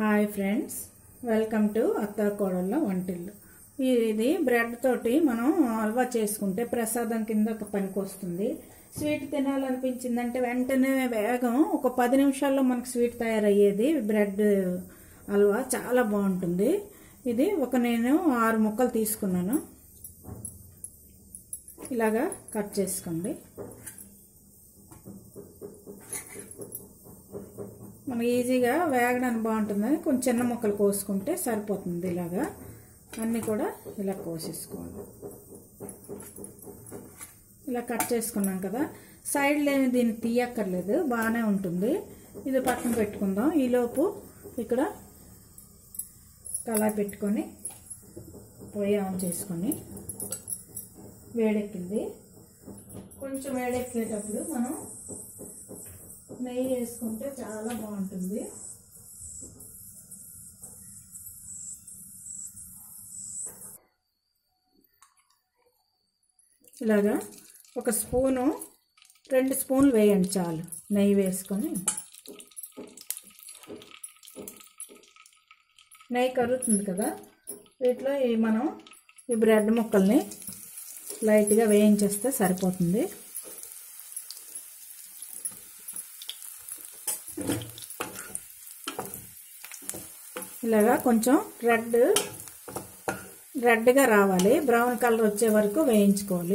hi friends welcome to అత్త కోడళ్ళ వంటిల్లు ఇది బ్రెడ్ తోటి మనం హల్వా చేసుకుంటే ప్రసాదం కింద ఒక పనికి వస్తుంది స్వీట్ తినాలనిపించిందంటే వెంటనే వేగం ఒక పది నిమిషాల్లో మనకు స్వీట్ తయారయ్యేది బ్రెడ్ హల్వా చాలా బాగుంటుంది ఇది ఒక నేను ఆరు ముక్కలు తీసుకున్నాను ఇలాగా కట్ చేసుకోండి మనకి ఈజీగా వేగడానికి బాగుంటుందని కొంచెం చిన్న ముక్కలు కోసుకుంటే సరిపోతుంది ఇలాగా అన్నీ కూడా ఇలా కోసేసుకోవాలి ఇలా కట్ చేసుకున్నాం కదా సైడ్ లేని దీన్ని తీయక్కర్లేదు బాగానే ఉంటుంది ఇది పక్కన పెట్టుకుందాం ఈలోపు ఇక్కడ కళాయి పెట్టుకొని పొయ్యి ఆన్ చేసుకొని వేడెక్కింది కొంచెం వేడెక్కేటప్పుడు మనం నెయ్యి వేసుకుంటే చాలా బాగుంటుంది ఇలాగా ఒక స్పూను రెండు స్పూన్లు వేయండి చాలు నెయ్యి వేసుకొని నెయ్యి కరుగుతుంది కదా వీటిలో ఈ మనం ఈ బ్రెడ్ ముక్కల్ని లైట్గా వేయించేస్తే సరిపోతుంది ఇలాగా కొంచెం రెడ్ రెడ్గా రావాలి బ్రౌన్ కలర్ వచ్చే వరకు వేయించుకోవాలి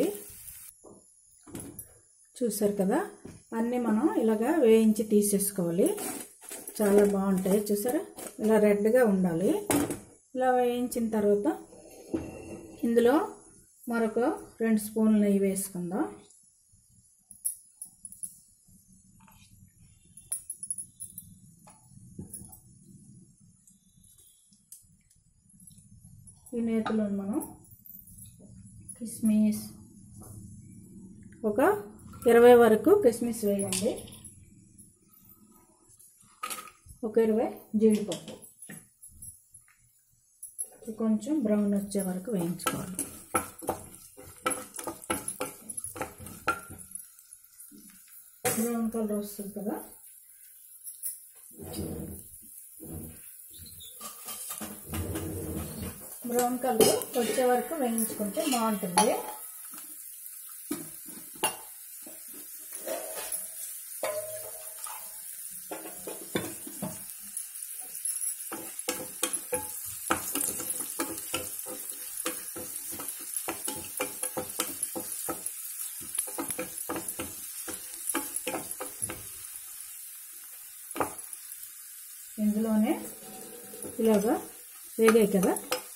చూసారు కదా అన్నీ మనం ఇలాగా వేయించి తీసేసుకోవాలి చాలా బాగుంటాయి చూసారా ఇలా రెడ్గా ఉండాలి ఇలా వేయించిన తర్వాత ఇందులో మరొక రెండు స్పూన్లు నెయ్యి వేసుకుందాం ఈ నేతిలో మనం కిస్మిస్ ఒక ఇరవై వరకు కిస్మిస్ వేయండి ఒక ఇరవై జీడిపప్పు కొంచెం బ్రౌన్ వచ్చే వరకు వేయించుకోవాలి బ్రౌన్ కలర్ వస్తుంది కదా బ్రౌన్ కలర్ వచ్చే వరకు వేయించుకుంటే బాగుంటుంది ఇందులోనే ఇలాగా వేగాయి కదా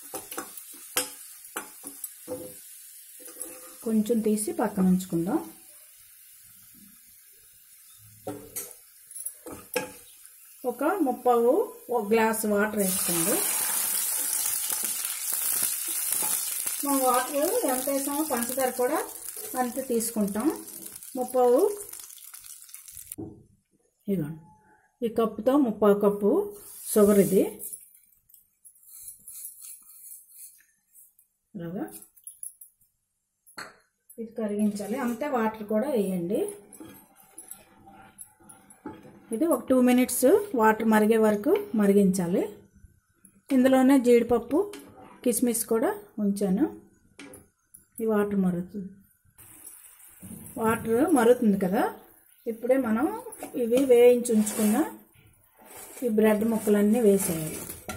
కొంచెం తీసి పక్కన ఉంచుకుందాం ఒక ముప్పావు ఒక గ్లాస్ వాటర్ వేసుకోండి మా వాటర్ ఎంత వేసామో పంచదార కూడా అంతే తీసుకుంటాం ముప్పావు ఇదిగోండి ఈ కప్పుతో ముప్పావు కప్పు షుగర్ ఇది ఇలాగా ఇది కరిగించాలి అంతే వాటర్ కూడా వేయండి ఇది ఒక టూ మినిట్స్ వాటర్ మరిగే వరకు మరిగించాలి ఇందులోనే జీడిపప్పు కిస్మిస్ కూడా ఉంచాను ఈ వాటర్ మరుగుతుంది వాటర్ మరుగుతుంది కదా ఇప్పుడే మనం ఇవి వేయించి ఉంచుకున్న ఈ బ్రెడ్ ముక్కలన్నీ వేసేయాలి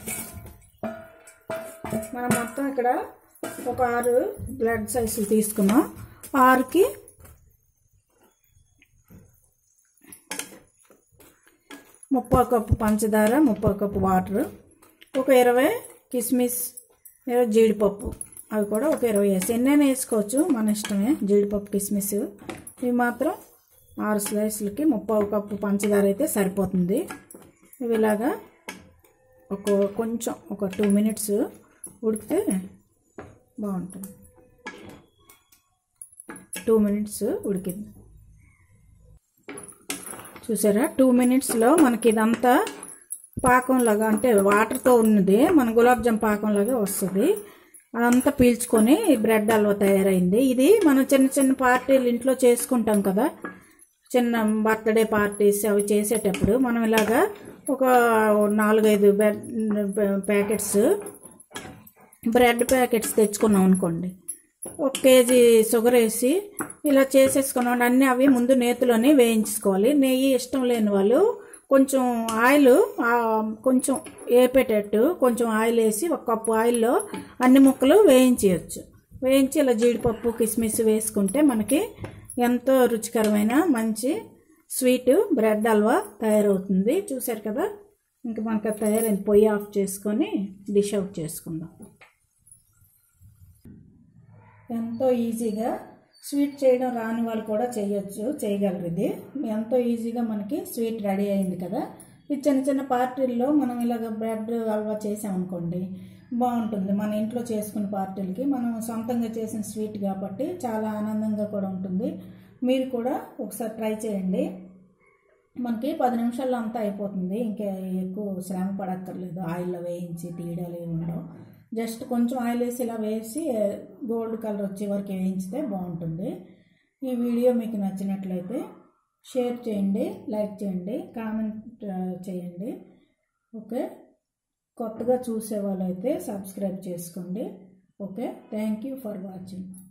మనం మొత్తం ఇక్కడ ఒక ఆరు బ్లడ్ సైజులు తీసుకున్నాం ఆరుకి ముప్పై కప్పు పంచదార ముప్పై కప్పు వాటర్ ఒక ఇరవై కిస్మిస్ ఇరవై జీడిపప్పు అవి కూడా ఒక ఇరవై వేసి ఎన్నైనా వేసుకోవచ్చు మన ఇష్టమే జీడిపప్పు కిస్మిస్ ఇవి మాత్రం ఆరు స్లైస్లకి ముప్పై కప్పు పంచదార అయితే సరిపోతుంది ఇవి ఇలాగా ఒక కొంచెం ఒక టూ మినిట్స్ ఉడికితే బాగుంటుంది టూ మినిట్స్ ఉడికింది చూసారా టూ మినిట్స్లో మనకి ఇదంతా పాకంలాగా అంటే వాటర్తో ఉన్నది మన గులాబ్ జామ్ పాకంలాగా వస్తుంది అదంతా పీల్చుకొని ఈ బ్రెడ్ హల్వా తయారైంది ఇది మనం చిన్న చిన్న పార్టీలు ఇంట్లో చేసుకుంటాం కదా చిన్న బర్త్డే పార్టీస్ అవి చేసేటప్పుడు మనం ఇలాగా ఒక నాలుగైదు బ్రెడ్ ప్యాకెట్స్ బ్రెడ్ ప్యాకెట్స్ తెచ్చుకున్నాం అనుకోండి ఒక కేజీ షుగర్ వేసి ఇలా చేసేసుకున్నాం అన్నీ అవి ముందు నేతిలోనే వేయించుకోవాలి నెయ్యి ఇష్టం లేని వాళ్ళు కొంచెం ఆయిల్ ఆ, కొంచెం వేపేటట్టు కొంచెం ఆయిల్ వేసి ఒక కప్పు ఆయిల్లో అన్ని ముక్కలు వేయించేయచ్చు వేయించి ఇలా జీడిపప్పు కిస్మిస్ వేసుకుంటే మనకి ఎంతో రుచికరమైన మంచి స్వీట్ బ్రెడ్ హల్వా తయారవుతుంది చూశారు కదా ఇంకా మనకు అది తయారైంది పొయ్యి ఆఫ్ చేసుకొని డిష్ అవుట్ చేసుకుందాం ఎంతో ఈజీగా స్వీట్ చేయడం రాని వాళ్ళు కూడా చేయొచ్చు చేయగలరు ఇది ఎంతో ఈజీగా మనకి స్వీట్ రెడీ అయింది కదా ఈ చిన్న చిన్న పార్టీల్లో మనం ఇలాగ బ్రెడ్ హల్వా చేసామనుకోండి బాగుంటుంది మన ఇంట్లో చేసుకున్న పార్టీలకి మనం సొంతంగా చేసిన స్వీట్ కాబట్టి చాలా ఆనందంగా కూడా ఉంటుంది మీరు కూడా ఒకసారి ట్రై చేయండి మనకి పది నిమిషాల్లో అంతా అయిపోతుంది ఇంకా ఎక్కువ శ్రమ పడక్కర్లేదు ఆయిల్లో వేయించి తీయడాలు ఏమి ఉండవు జస్ట్ కొంచెం ఆయిల్ వేసి ఇలా వేసి గోల్డ్ కలర్ వచ్చే వరకు వేయించితే బాగుంటుంది ఈ వీడియో మీకు నచ్చినట్లయితే షేర్ చేయండి లైక్ చేయండి కామెంట్ ఆ, చేయండి ఓకే కొత్తగా చూసే వాళ్ళైతే సబ్స్క్రైబ్ చేసుకోండి okay thank you for watching